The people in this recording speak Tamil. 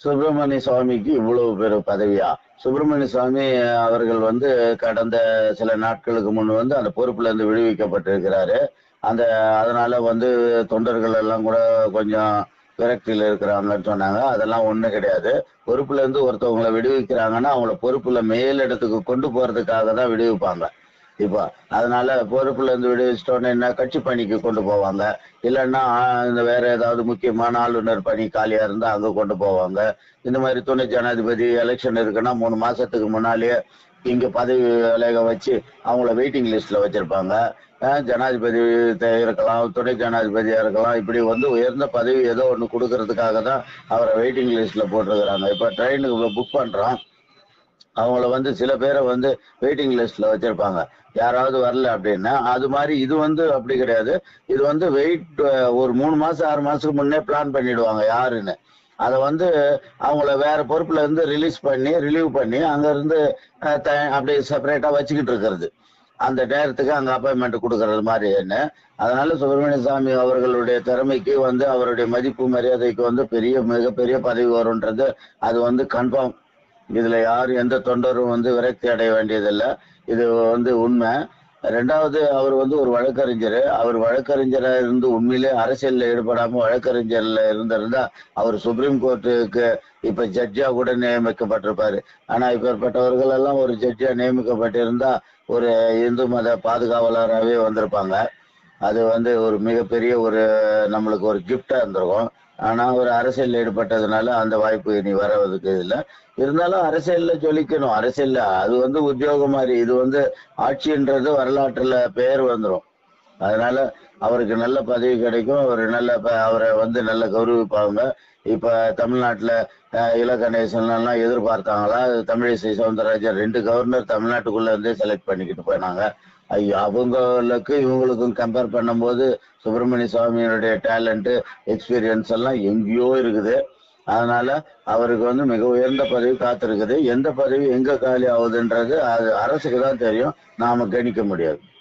சுப்பிரமணிய சுவாமிக்கு இவ்வளவு பெரிய பதவியா சுப்பிரமணிய சுவாமி அவர்கள் வந்து கடந்த சில நாட்களுக்கு முன் வந்து அந்த பொறுப்புல இருந்து விடுவிக்கப்பட்டிருக்கிறாரு அந்த அதனால வந்து தொண்டர்கள் எல்லாம் கூட கொஞ்சம் விரக்தியில இருக்கிறாங்கன்னு சொன்னாங்க அதெல்லாம் ஒண்ணும் கிடையாது பொறுப்புல இருந்து ஒருத்தவங்களை விடுவிக்கிறாங்கன்னா அவங்கள பொறுப்புல மேலிடத்துக்கு கொண்டு போறதுக்காக தான் விடுவிப்பாங்க இப்போ அதனால பொறுப்புல இருந்து விடுவிச்சிட்டோன்னே என்ன கட்சி பணிக்கு கொண்டு போவாங்க இல்லைன்னா ஆஹ், இந்த வேற ஏதாவது முக்கியமான ஆளுநர் பணி காலியா இருந்தா அங்க கொண்டு போவாங்க இந்த மாதிரி துணை ஜனாதிபதி எலெக்ஷன் இருக்குன்னா மூணு மாசத்துக்கு முன்னாலேயே இங்க பதவி விலக வச்சு அவங்கள வெயிட்டிங் லிஸ்ட்ல வச்சிருப்பாங்க அஹ், ஜனாதிபதி த- இருக்கலாம் துணை ஜனாதிபதியா இருக்கலாம் இப்படி வந்து உயர்ந்த பதவி ஏதோ ஒண்ணு கொடுக்கறதுக்காக தான் அவரை வெயிட்டிங் லிஸ்ட்ல போட்டிருக்கிறாங்க இப்ப ட்ரெயினுக்கு புக் பண்றோம் அவங்கள வந்து சில பேரை வந்து வெயிட்டிங் லிஸ்ட்ல வச்சிருப்பாங்க யாராவது வரல அப்படின்னா அது மாதிரி இது வந்து அப்படி கிடையாது இது வந்து வெயிட் ஒரு மூணு மாசம் ஆறு மாசத்துக்கு முன்னே பிளான் பண்ணிடுவாங்க யாருன்னு அதை வந்து அவங்கள வேற பொறுப்புல இருந்து ரிலீஸ் பண்ணி ரிலீவ் பண்ணி அங்க இருந்து அஹ், த- அப்படியே செப்பரேட்டா வச்சுக்கிட்டு இருக்கிறது அந்த நேரத்துக்கு அங்க அப்பாயின்மெண்ட் கொடுக்கறது மாதிரி என்ன அதனால சுப்பிரமணிய சாமி அவர்களுடைய திறமைக்கு வந்து அவருடைய மதிப்பு மரியாதைக்கு வந்து பெரிய மிகப்பெரிய பதவி வரும்ன்றது அது வந்து கன்ஃபார்ம் இதுல யாரும் எந்த தொண்டரும் வந்து விரக்தி அடைய வேண்டியதில்லை இது வந்து உண்மை ரெண்டாவது அவர் வந்து ஒரு வழக்கறிஞர் அவர் வழக்கறிஞரா இருந்து உண்மையிலே அரசியல்ல ஈடுபடாம வழக்கறிஞர்ல இருந்திருந்தா அவர் சுப்ரீம் கோர்ட்டுக்கு இப்ப ஜட்ஜா கூட நியமிக்கப்பட்டிருப்பாரு ஆனா இப்பேற்பட்டவர்கள் எல்லாம் ஒரு ஜட்ஜா நியமிக்கப்பட்டிருந்தா ஒரு இந்து மத பாதுகாவலராகவே வந்திருப்பாங்க அது வந்து ஒரு மிகப்பெரிய ஒரு நம்மளுக்கு ஒரு கிஃப்டா இருந்திருக்கும் ஆனா ஒரு அரசியல் ஈடுபட்டதுனால அந்த வாய்ப்பு இனி வரதுக்கு இல்லை இருந்தாலும் அரசியல்ல ஜொலிக்கணும் அரசியல்ல அது வந்து உத்தியோகம் மாதிரி இது வந்து ஆட்சின்றது வரலாற்றுல பெயர் வந்துடும் அதனால அவருக்கு நல்ல பதவி கிடைக்கும் அவர் நல்ல ப- அவரை வந்து நல்ல கௌரவிப்பாங்க இப்ப தமிழ்நாட்டுல அஹ், இல கணேசன் எல்லாம் எதிர்பார்த்தாங்களா தமிழிசை சவுந்தரராஜன் ரெண்டு கவர்னர் தமிழ்நாட்டுக்குள்ள இருந்தே செலக்ட் பண்ணிக்கிட்டு போனாங்க ஐயோ அவங்களுக்கு இவங்களுக்கும் கம்பேர் பண்ணும்போது சுப்பிரமணிய சுவாமியினுடைய டேலண்ட் எக்ஸ்பீரியன்ஸ் எல்லாம் எங்கேயோ இருக்குது அதனால அவருக்கு வந்து மிக உயர்ந்த பதவி காத்திருக்குது எந்த பதவி எங்க காலி ஆகுதுன்றது அது அரசுக்கு தான் தெரியும் நாம கணிக்க முடியாது